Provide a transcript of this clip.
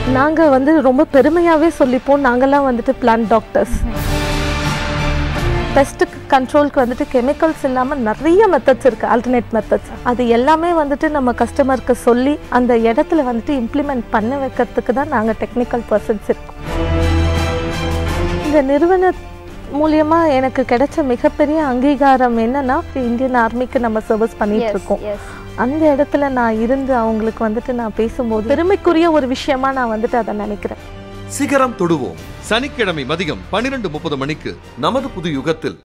நாங்கள் வந்து ரொம்ப பெருமையாகவே சொல்லிப்போம் நாங்கள்லாம் வந்துட்டு பிளான்ட் டாக்டர்ஸ் பெஸ்ட் கண்ட்ரோலுக்கு வந்துட்டு கெமிக்கல்ஸ் இல்லாமல் நிறைய மெத்தட்ஸ் இருக்குது ஆல்டர்னேட் மெத்தட்ஸ் அது எல்லாமே வந்துட்டு நம்ம கஸ்டமருக்கு சொல்லி அந்த இடத்துல வந்துட்டு இம்ப்ளிமெண்ட் பண்ண வைக்கிறதுக்கு தான் நாங்கள் டெக்னிக்கல் பர்சன்ஸ் இருக்கோம் இந்த நிறுவன மூலியமா எனக்கு கிடைச்ச மிகப்பெரிய அங்கீகாரம் என்னன்னா இந்தியன் ஆர்மிக்கு நம்ம சர்வீஸ் பண்ணிட்டு இருக்கோம் எஸ் அந்த இடத்துல நான் இருந்து அவங்களுக்கு வந்துட்டு நான் பேசும்போது பெருமைக்குரிய ஒரு விஷயமா நான் வந்துட்டு அதை நினைக்கிறேன் சிகரம் தொடுவோம் சனிக்கிழமை மதியம் பன்னிரண்டு முப்பது மணிக்கு நமது புது யுகத்தில்